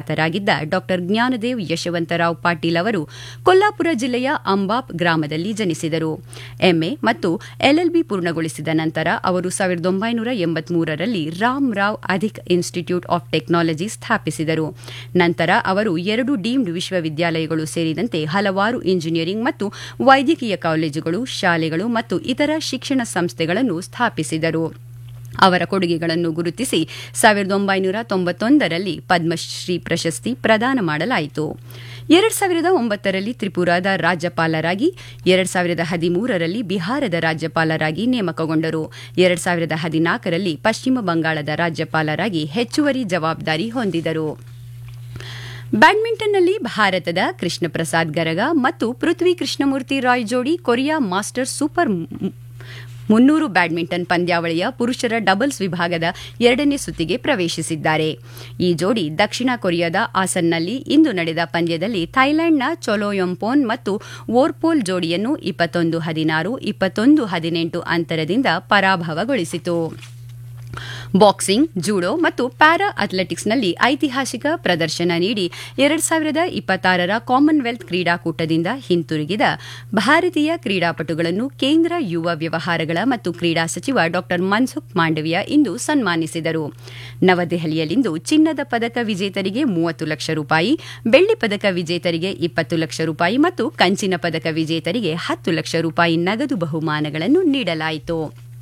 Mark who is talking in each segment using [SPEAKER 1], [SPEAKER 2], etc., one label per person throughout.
[SPEAKER 1] ಖ್ಯಾತರಾಗಿದ್ದ ಡಾ ಜ್ಞಾನದೇವ್ ಯಶವಂತರಾವ್ ಪಾಟೀಲ್ ಅವರು ಕೊಲ್ಲಾಪುರ ಜಿಲ್ಲೆಯ ಅಂಬಾಪ್ ಗ್ರಾಮದಲ್ಲಿ ಜನಿಸಿದರು ಎಂಎ ಮತ್ತು ಎಲ್ಎಲ್ಬಿ ಪೂರ್ಣಗೊಳಿಸಿದ ನಂತರ ಅವರು ಸಾವಿರದ ಒಂಬೈನೂರ ಎಂಬತ್ಮೂರರಲ್ಲಿ ರಾಮ್ ರಾವ್ ಅಧಿಕ್ ಇನ್ಸ್ಟಿಟ್ಯೂಟ್ ಆಫ್ ಟೆಕ್ನಾಲಜಿ ಸ್ಥಾಪಿಸಿದರು ನಂತರ ಅವರು ಎರಡು ಡೀಮ್ಡ್ ವಿಶ್ವವಿದ್ಯಾಲಯಗಳು ಸೇರಿದಂತೆ ಹಲವಾರು ಇಂಜಿನಿಯರಿಂಗ್ ಮತ್ತು ವೈದ್ಯಕೀಯ ಕಾಲೇಜುಗಳು ಶಾಲೆಗಳು ಮತ್ತು ಇತರ ಶಿಕ್ಷಣ ಸಂಸ್ಥೆಗಳನ್ನು ಸ್ಥಾಪಿಸಿದರು ಅವರ ಕೊಡುಗೆಗಳನ್ನು ಗುರುತಿಸಿ ಸಾವಿರದ ಒಂಬೈನೂರ ತೊಂಬತ್ತೊಂದರಲ್ಲಿ ಪದ್ಮಶ್ರೀ ಪ್ರಶಸ್ತಿ ಪ್ರದಾನ ಮಾಡಲಾಯಿತು ಎರಡ್ ಸಾವಿರದ ಒಂಬತ್ತರಲ್ಲಿ ತ್ರಿಪುರಾದ ರಾಜ್ಯಪಾಲರಾಗಿ ಎರಡ್ ಸಾವಿರದ ಹದಿಮೂರರಲ್ಲಿ ಬಿಹಾರದ ರಾಜ್ಯಪಾಲರಾಗಿ ನೇಮಕಗೊಂಡರು ಎರಡ್ ಸಾವಿರದ ಹದಿನಾಲ್ಕರಲ್ಲಿ ಪಶ್ಚಿಮ ಬಂಗಾಳದ ರಾಜ್ಯಪಾಲರಾಗಿ ಹೆಚ್ಚುವರಿ ಜವಾಬ್ದಾರಿ ಹೊಂದಿದರು ಬ್ಯಾಡ್ಮಿಂಟನ್ನಲ್ಲಿ ಭಾರತದ ಕೃಷ್ಣ ಪ್ರಸಾದ್ ಗರಗ ಮತ್ತು ಪೃಥ್ವಿ ಕೃಷ್ಣಮೂರ್ತಿ ರಾಯ್ ಜೋಡಿ ಕೊರಿಯಾ ಮಾಸ್ಟರ್ ಸೂಪರ್ ಮುನ್ನೂರು ಬ್ಯಾಡ್ಮಿಂಟನ್ ಪಂದ್ಯಾವಳಿಯ ಪುರುಷರ ಡಬಲ್ಸ್ ವಿಭಾಗದ ಎರಡನೇ ಸುತ್ತಿಗೆ ಪ್ರವೇಶಿಸಿದ್ದಾರೆ ಈ ಜೋಡಿ ದಕ್ಷಿಣ ಕೊರಿಯಾದ ಆಸನ್ನಲ್ಲಿ ಇಂದು ನಡೆದ ಪಂದ್ಯದಲ್ಲಿ ಥೈಲ್ಯಾಂಡ್ನ ಚೊಲೋಯೊಂಪೋನ್ ಮತ್ತು ವೋರ್ಪೋಲ್ ಜೋಡಿಯನ್ನು ಇಪ್ಪತ್ತೊಂದು ಹದಿನಾರು ಇಪ್ಪತ್ತೊಂದು ಹದಿನೆಂಟು ಅಂತರದಿಂದ ಪರಾಭವಗೊಳಿಸಿತು ಬಾಕ್ಸಿಂಗ್ ಜೂಡೋ ಮತ್ತು ಪ್ಯಾರಾ ಅಥ್ಲೆಟಿಕ್ಸ್ನಲ್ಲಿ ಐತಿಹಾಸಿಕ ಪ್ರದರ್ಶನ ನೀಡಿ ಎರಡ್ ಸಾವಿರದ ಇಪ್ಪತ್ತಾರರ ಕಾಮನ್ವೆಲ್ತ್ ಕ್ರೀಡಾಕೂಟದಿಂದ ಹಿಂತಿರುಗಿದ ಭಾರತೀಯ ಕ್ರೀಡಾಪಟುಗಳನ್ನು ಕೇಂದ್ರ ಯುವ ವ್ಯವಹಾರಗಳ ಮತ್ತು ಕ್ರೀಡಾ ಸಚಿವ ಡಾ ಮನ್ಸುಖ್ ಮಾಂಡವಿಯಾ ಇಂದು ಸನ್ಮಾನಿಸಿದರು ನವದೆಹಲಿಯಲ್ಲಿಂದು ಚಿನ್ನದ ಪದಕ ವಿಜೇತರಿಗೆ ಮೂವತ್ತು ಲಕ್ಷ ರೂಪಾಯಿ ಬೆಳ್ಳಿ ಪದಕ ವಿಜೇತರಿಗೆ ಇಪ್ಪತ್ತು ಲಕ್ಷ ರೂಪಾಯಿ ಮತ್ತು ಕಂಚಿನ ಪದಕ ವಿಜೇತರಿಗೆ ಹತ್ತು ಲಕ್ಷ ರೂಪಾಯಿ ನಗದು ಬಹುಮಾನಗಳನ್ನು ನೀಡಲಾಯಿತು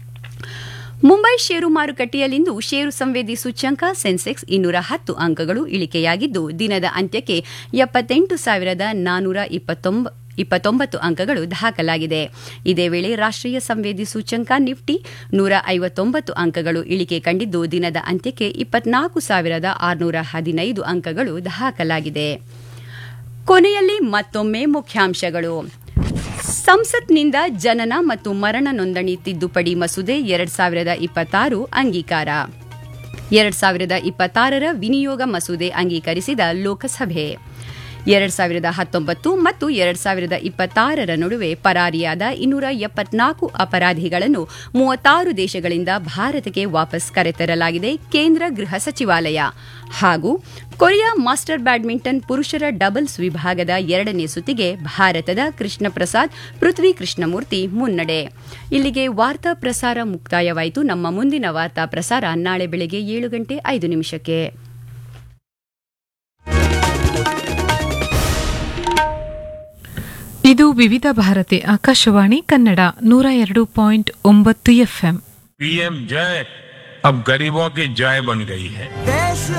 [SPEAKER 1] ಮುಂಬೈ ಷೇರು ಮಾರುಕಟ್ಟೆಯಲ್ಲಿಂದು ಷೇರು ಸಂವೇದಿ ಸೂಚ್ಯಂಕ ಸೆನ್ಸೆಕ್ಸ್ ಇನ್ನೂರ ಹತ್ತು ಅಂಕಗಳು ಇಳಿಕೆಯಾಗಿದ್ದು ದಿನದ ಅಂತ್ಯಕ್ಕೆ ಎಪ್ಪತ್ತೆಂಟು ಸಾವಿರದ ನಾನೂರ ಇಪ್ಪತ್ತೊಂಬತ್ತು ಅಂಕಗಳು ದಾಖಲಾಗಿದೆ ಇದೇ ವೇಳೆ ರಾಷ್ಟ್ರೀಯ ಸಂವೇದಿ ಸೂಚ್ಯಂಕ ನಿಫ್ಟಿ ನೂರ ಐವತ್ತೊಂಬತ್ತು ಅಂಕಗಳು ಇಳಿಕೆ ಕಂಡಿದ್ದು ದಿನದ ಅಂತ್ಯಕ್ಕೆ ಇಪ್ಪತ್ನಾಲ್ಕು ಸಾವಿರದ ಆರುನೂರ ಹದಿನೈದು ಅಂಕಗಳು ದಾಖಲಾಗಿದೆ ಕೊನೆಯಲ್ಲಿ ಮತ್ತೊಮ್ಮೆ ಮುಖ್ಯಾಂಶಗಳು ಸಂಸತ್ನಿಂದ ಜನನ ಮತ್ತು ಮರಣ ನೋಂದಣಿ ತಿದ್ದುಪಡಿ ಮಸೂದೆ ಎರಡ್ ಸಾವಿರದ ಇಪ್ಪತ್ತಾರು ಅಂಗೀಕಾರ ಎರಡ್ ಸಾವಿರದ ಇಪ್ಪತ್ತಾರರ ವಿನಿಯೋಗ ಮಸೂದೆ ಅಂಗೀಕರಿಸಿದ ಲೋಕಸಭೆ ಎರಡ್ ಸಾವಿರದ ಹತ್ತೊಂಬತ್ತು ಮತ್ತು ಎರಡ್ ಸಾವಿರದ ಇಪ್ಪತ್ತಾರರ ನಡುವೆ ಪರಾರಿಯಾದ ಇನ್ನೂರ ಎಪ್ಪತ್ನಾಲ್ಕು ಅಪರಾಧಿಗಳನ್ನು ಮೂವತ್ತಾರು ದೇಶಗಳಿಂದ ಭಾರತಕ್ಕೆ ವಾಪಸ್ ಕರೆತರಲಾಗಿದೆ ಕೇಂದ್ರ ಗೃಹ ಸಚಿವಾಲಯ ಹಾಗೂ ಕೊರಿಯಾ ಮಾಸ್ಟರ್ ಬ್ಯಾಡ್ಮಿಂಟನ್ ಪುರುಷರ ಡಬಲ್ಸ್ ವಿಭಾಗದ ಎರಡನೇ ಸುತ್ತಿಗೆ ಭಾರತದ ಕೃಷ್ಣ ಪ್ರಸಾದ್ ಪೃಥ್ವಿ ಕೃಷ್ಣಮೂರ್ತಿ ಮುನ್ನಡೆ ಇಲ್ಲಿಗೆ ವಾರ್ತಾ ಪ್ರಸಾರ ಮುಕ್ತಾಯವಾಯಿತು ನಮ್ಮ ಮುಂದಿನ ವಾರ್ತಾ ಪ್ರಸಾರ ನಾಳೆ ಬೆಳಗ್ಗೆ ಏಳು ಗಂಟೆ ಐದು ನಿಮಿಷಕ್ಕೆ
[SPEAKER 2] ಇದು ವಿವಿಧ ಭಾರತಿ ಆಕಾಶವಾಣಿ ಕನ್ನಡ ನೂರ ಎರಡು ಪಾಯಿಂಟ್ ಒಂಬತ್ತು ಎಫ್ಎಂ
[SPEAKER 3] पीएम जय अब गरीबों की जय बन गई है